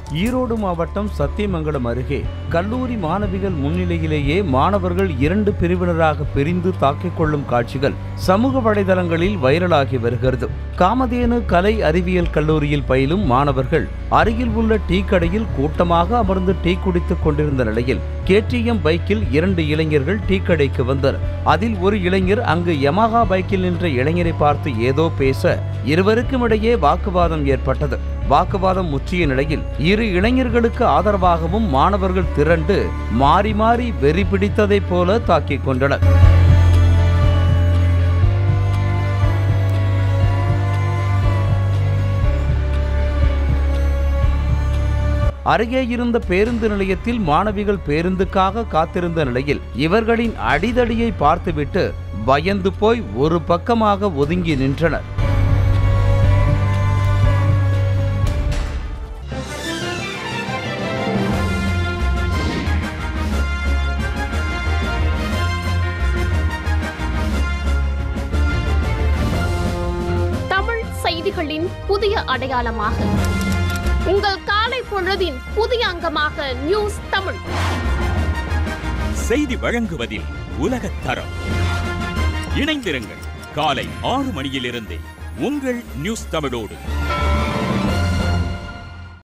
ஈரோடு மாவட்டம் சத்தியமங்கலம் அருகே கல்லூரி மாணவிகள் முன்னிலையிலேயே மாணவர்கள் இரண்டு பிரிவினராக பிரிந்து தாக்கிக் கொள்ளும் காட்சிகள் சமூக வலைதளங்களில் வைரலாகி வருகிறது காமதேனு கலை அறிவியல் கல்லூரியில் பயிலும் மாணவர்கள் அருகில் உள்ள டீ கடையில் கூட்டமாக அமர்ந்து டீ குடித்துக் கொண்டிருந்த நிலையில் கேடிஎம் பைக்கில் இரண்டு இளைஞர்கள் டீ கடைக்கு வந்தனர் அதில் ஒரு இளைஞர் அங்கு யமஹா பைக்கில் நின்ற இளைஞரை பார்த்து ஏதோ பேச இருவருக்கும் இடையே வாக்குவாதம் ஏற்பட்டது வாக்குவாதம் முற்றிய நிலையில் இரு இளைஞர்களுக்கு ஆதரவாகவும் மாணவர்கள் திரண்டு மாறி மாறி வெறி பிடித்ததைப் போல தாக்கிக் கொண்டனர் அருகே இருந்த பேருந்து நிலையத்தில் மாணவிகள் பேருந்துக்காக காத்திருந்த நிலையில் இவர்களின் அடிதடியை பார்த்துவிட்டு பயந்து போய் ஒரு பக்கமாக ஒதுங்கி நின்றனர் தமிழ் செய்திகளின் புதிய அடையாளமாக உங்கள் காலை பொழுதின் புதிய அங்கமாக நியூஸ் தமிழ் செய்தி வழங்குவதில் உலகத் தரம் இணைந்திருங்கள் காலை ஆறு மணியிலிருந்தே உங்கள் நியூஸ் தமிழோடு